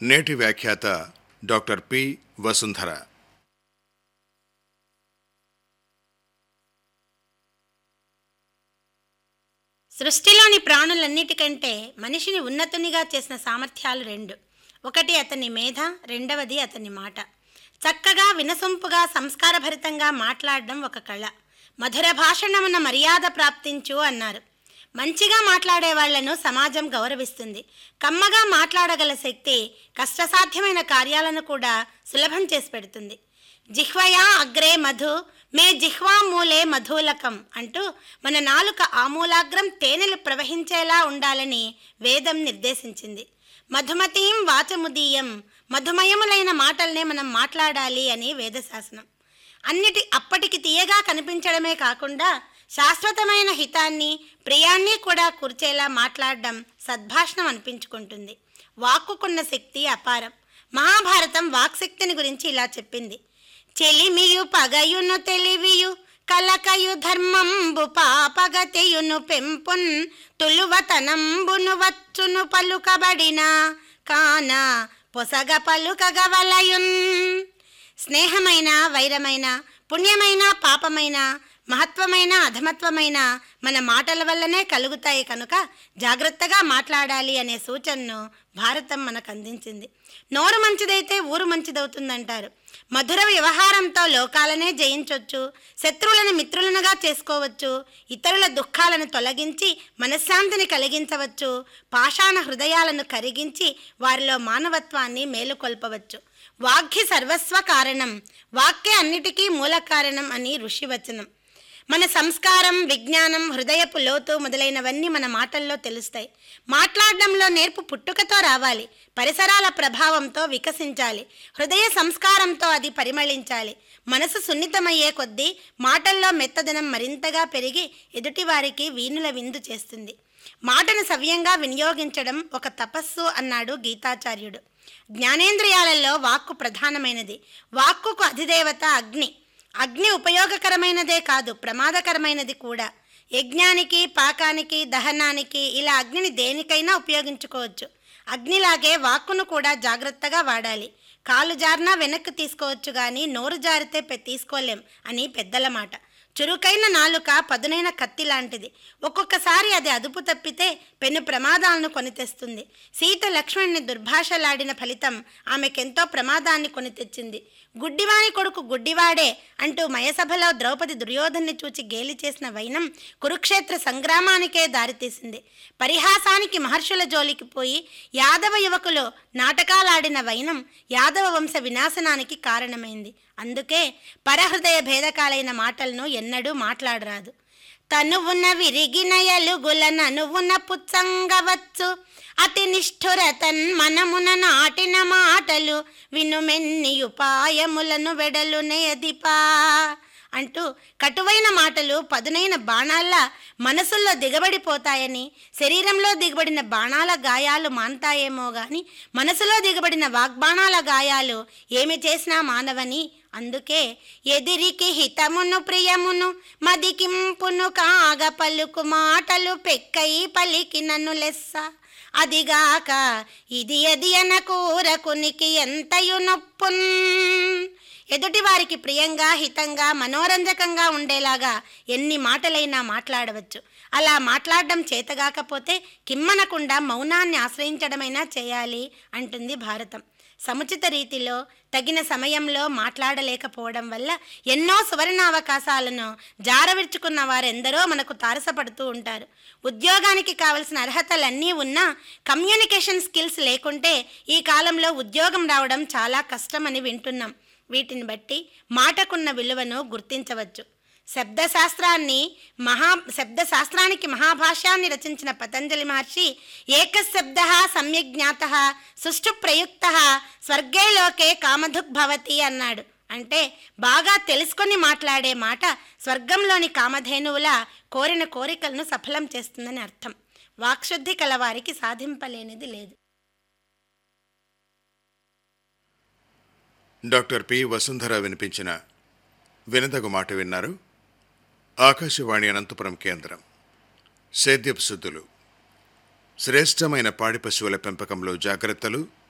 నేటి వ్యాఖ్యాత doctor P Vasundhara సృష్టిలోని ప్రాణులన్నిటికంటే మనిషిని ఉన్నతునిగా చేసిన సామర్థ్యాలు రెండు ఒకటి అతని మేధ రెండవది అతని మాట చక్కగా వినసొంపుగా సంస్కారభరితంగా మాట్లాడడం ఒక కళ మధుర భాషణమున మర్యాద ప్రాప్తించు అన్నారు మంచిగా మాట్లాడే వాళ్లను సమాజం గౌరవిస్తుంది కమ్మగా మాట్లాడగల శక్తి కష్టసాధ్యమైన కార్యాలను కూడా సులభం చేసి పెడుతుంది జిహ్వయా అగ్రే మధు మే జిహ్వా మూలే మధులకం అంటూ మన నాలుక ఆమూలాగ్రం తేనెలు ప్రవహించేలా ఉండాలని వేదం నిర్దేశించింది మధుమతీం వాచముదీయం మధుమయములైన మాటల్నే మనం మాట్లాడాలి అని వేదశాసనం అన్నిటి అప్పటికి తీయగా కనిపించడమే కాకుండా శాశ్వతమైన హితాన్ని ప్రియాన్ని కూడా కూర్చేలా మాట్లాడడం సద్భాషణం అనిపించుకుంటుంది వాక్కుకున్న శక్తి అపారం మహాభారతం వాక్శక్తిని గురించి ఇలా చెప్పింది చెలిమియు పగయును తెలివియు కలకయు ధర్మంబు పాపగతియును పెంపున్ తులువతనంబును వచ్చును పలుకబడిన కాన పొసగ పలుకగవలయున్ స్నేహమైన వైరమైన పుణ్యమైన పాపమైన మహత్వమైన అధమత్వమైన మన మాటల వల్లనే కలుగుతాయి కనుక జాగ్రత్తగా మాట్లాడాలి అనే సూచనను భారతం మనకు అందించింది నోరు మంచిదైతే ఊరు మంచిదవుతుందంటారు మధుర వ్యవహారంతో లోకాలనే జయించవచ్చు శత్రువులను మిత్రులనుగా చేసుకోవచ్చు ఇతరుల దుఃఖాలను తొలగించి మనశ్శాంతిని కలిగించవచ్చు పాషాణ హృదయాలను కరిగించి వారిలో మానవత్వాన్ని మేలుకొల్పవచ్చు వాక్య సర్వస్వ కారణం వాక్య అన్నిటికీ మూల కారణం అని ఋషివచనం మన సంస్కారం విజ్ఞానం హృదయపు లోతు మొదలైనవన్నీ మన మాటల్లో తెలుస్తాయి మాట్లాడడంలో నేర్పు పుట్టుకతో రావాలి పరిసరాల ప్రభావంతో వికసించాలి హృదయ సంస్కారంతో అది పరిమళించాలి మనసు సున్నితమయ్యే కొద్దీ మాటల్లో మెత్తదనం మరింతగా పెరిగి ఎదుటివారికి వీణుల విందు చేస్తుంది మాటను సవ్యంగా వినియోగించడం ఒక తపస్సు అన్నాడు గీతాచార్యుడు జ్ఞానేంద్రియాలలో వాక్కు ప్రధానమైనది వాక్కుకు అధిదేవత అగ్ని అగ్ని ఉపయోగకరమైనదే కాదు ప్రమాదకరమైనది కూడా యజ్ఞానికి పాకానికి దహనానికి ఇలా అగ్నిని దేనికైనా ఉపయోగించుకోవచ్చు అగ్నిలాగే వాక్కును కూడా జాగ్రత్తగా వాడాలి కాలు జారినా వెనక్కి తీసుకోవచ్చు కానీ నోరు జారితే పె- తీసుకోలేం అని పెద్దల మాట చురుకైన నాలుక పదునైన కత్తి లాంటిది ఒక్కొక్కసారి అది అదుపు తప్పితే పెను ప్రమాదాలను కొని తెస్తుంది సీత లక్ష్మణ్ణి దుర్భాషలాడిన ఫలితం ఆమెకెంతో ప్రమాదాన్ని కొని తెచ్చింది గుడ్డివాని కొడుకు గుడ్డివాడే అంటూ మయసభలో ద్రౌపది దుర్యోధన్ని చూచి గేలి చేసిన వైనం కురుక్షేత్ర సంగ్రామానికే దారితీసింది పరిహాసానికి మహర్షుల జోలికి పోయి యాదవ యువకులు నాటకాలాడిన వైనం యాదవ వంశ వినాశనానికి కారణమైంది అందుకే పరహృదయ భేదకాలైన మాటలను ఎన్నడూ మాట్లాడరాదు తనువున విరిగిన ఎలుగుల ననువున పుచ్చంగవచ్చు అతి నిష్ఠురతన్ మనమున నాటిన మాటలు వినుమెన్ని ఉపాయములను వెడలు నేదిపా అంటూ కటువైన మాటలు పదునైన బాణాల్లా మనసుల్లో దిగబడిపోతాయని శరీరంలో దిగబడిన బాణాల గాయాలు మాన్తాయేమో గాని మనసులో దిగబడిన వాగ్బాణాల గాయాలు ఏమి చేసినా మానవని అందుకే ఎదిరికి హితమును ప్రియమును మదికింపును కాగ పలుకు మాటలు పెక్కై పలికినను లెస్స అదిగాక ఇది ఎది అనకూరకునికి ఎంతయు నొప్పున్ ఎదుటి వారికి ప్రియంగా హితంగా మనోరంజకంగా ఉండేలాగా ఎన్ని మాటలైనా మాట్లాడవచ్చు అలా మాట్లాడడం చేతగాకపోతే కిమ్మనకుండా మౌనాన్ని ఆశ్రయించడమైనా చేయాలి అంటుంది భారతం సముచిత రీతిలో తగిన సమయంలో మాట్లాడలేకపోవడం వల్ల ఎన్నో సువర్ణావకాశాలను జారవిడ్చుకున్న వారెందరో మనకు తారసపడుతూ ఉంటారు ఉద్యోగానికి కావలసిన అర్హతలన్నీ ఉన్నా కమ్యూనికేషన్ స్కిల్స్ లేకుంటే ఈ కాలంలో ఉద్యోగం రావడం చాలా కష్టమని వింటున్నాం వీటిని బట్టి మాటకున్న విలువను గుర్తించవచ్చు శబ్దశాస్త్రాన్ని మహా శబ్దశాస్త్రానికి మహాభాష్యాన్ని రచించిన పతంజలి మహర్షి ఏకశబ్ద సమ్యక్ జ్ఞాత సుష్టు ప్రయుక్త స్వర్గే లోకే కామధుక్ భవతి అన్నాడు అంటే బాగా తెలుసుకొని మాట్లాడే మాట స్వర్గంలోని కామధేనువుల కోరిన కోరికలను సఫలం చేస్తుందని అర్థం వాక్శుద్ధి కలవారికి సాధింపలేనిది లేదు డాక్టర్ పి వసుంధర వినిపించిన వినదగు మాట విన్నారు ఆకాశవాణి అనంతపురం కేంద్రం సేద్యపు శుద్ధులు శ్రేష్టమైన పాడి పశువుల పెంపకంలో జాగ్రత్తలు